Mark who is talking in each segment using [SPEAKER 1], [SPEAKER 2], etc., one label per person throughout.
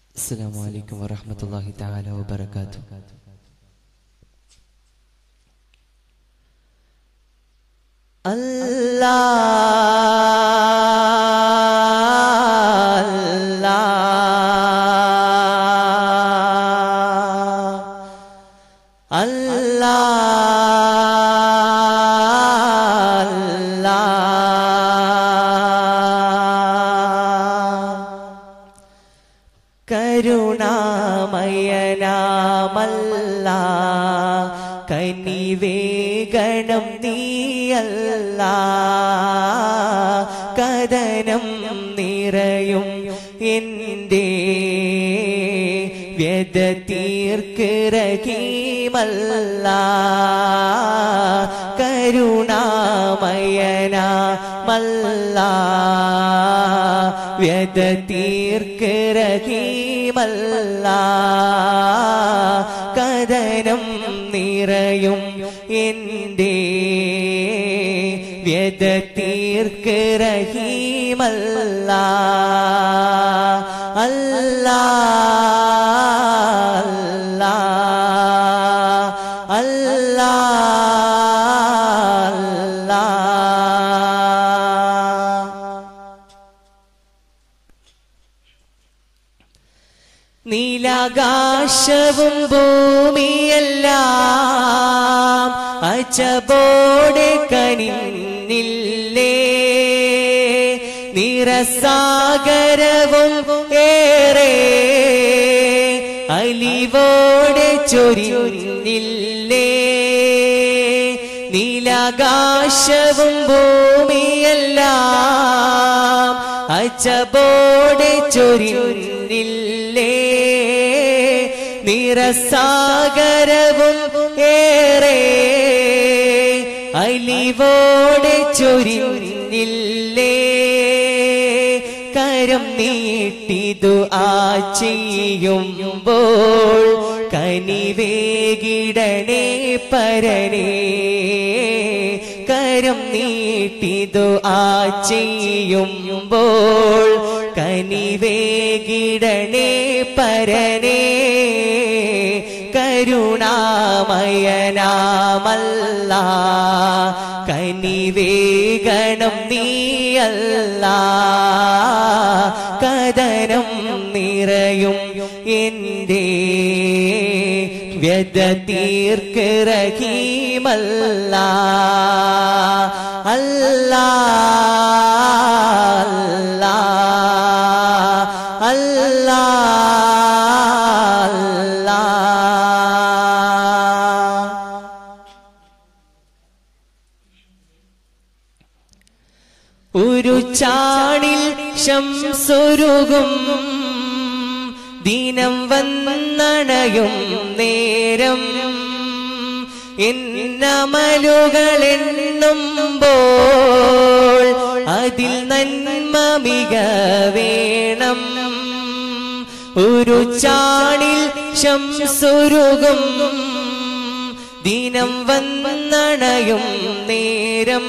[SPEAKER 1] السلام عليكم ورحمة الله تعالى وبركاته
[SPEAKER 2] الله الله الله കരുണാമയനാമല്ല കനിവേഗണം നീയല്ല കഥനം നിറയും എൻ്റെ വ്യത തീർക്കിറകീമല്ല കരുണാമയനാമല്ല വ്യത തീർക്കിറകീമല്ല കഥനം നിറയും എൻ്റെ വ്യത തീർക്കിറകീമല്ല അല്ല അല്ല അല്ല നീലാകാശവും ഭൂമിയെല്ലാം അച്ചബോടെ കനിന്നില്ലേ നിറസാഗരവും ഏറെ അലിവോടെ ചൊരിഞ്ഞില്ലേ നീലാകാശവും ഭൂമിയെല്ലാം അച്ചബോടെ ചൊരിഞ്ഞില്ലേ നിറസാഗരവും ഏറെ അലിവോടെ ചൊരിഞ്ഞില്ലേ കരം നീട്ടിതു ആ ചെയ്യുമ്പോൾ കനിവേകിടണേ പരനേ കരം നീട്ടിതു ആ ചെയ്യുമ്പോൾ കനിവേകിടണേ പരനേ കരുണാമയനാമല്ല കനിവേഗണം നീയല്ല കഥനം നിറയും എൻ്റെ വ്യത തീർക്കിറകീമല്ല അല്ല അല്ല അല്ല ഒരു ചാണിൽ ശംസൊരുകും ദിനം വന്നണയും നേരം എന്നമലുകൾ എണ്ണുമ്പോൾ അതിൽ നന്മ മിക വേണം ഒരു ചാണിൽ ശംസൊരുകും ദിനം വന്നണയും നേരം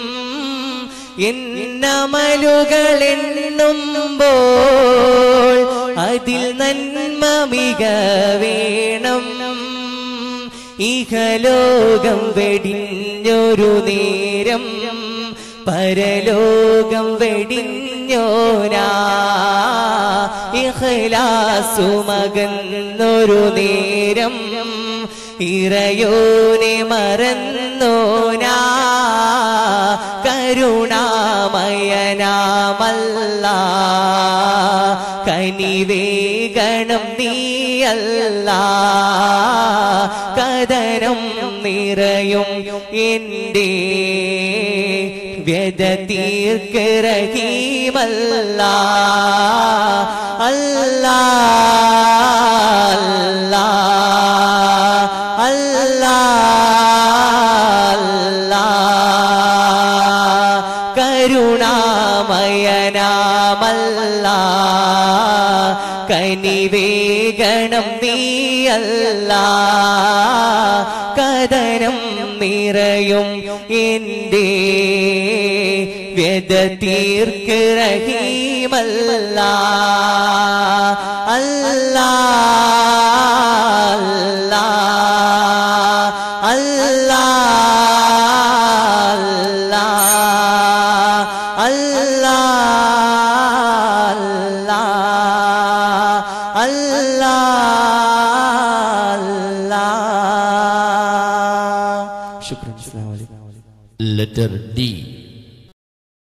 [SPEAKER 2] എന്നമലുകൾ എണ്ണുമ്പോൾ അതിൽ നന്മ മിക വേണം ഇഹലോകം വെടിഞ്ഞൊരു നേരം പരലോകം വെടിഞ്ഞോരാ ഇഹ്ലാസുമകന്നൊരു നേരം ഇറയോനെ മറന്നോനാ കരുണാമയനാമല്ല കനിവേഗണം നീയല്ല കഥനം നിറയും എൻ്റെ വ്യത തീർക്കിറകീമല്ല അല്ല അല്ല അല്ല കരുണാമയനാമല്ല കനിവേഗണം നീയല്ല കഥനം നിറയും എൻ്റെ വ്യത തീർക്ക് റഹീമല്ല അല്ല
[SPEAKER 1] ശുക്രൻ അസ്സലാമു അലൈക്കും
[SPEAKER 3] letter D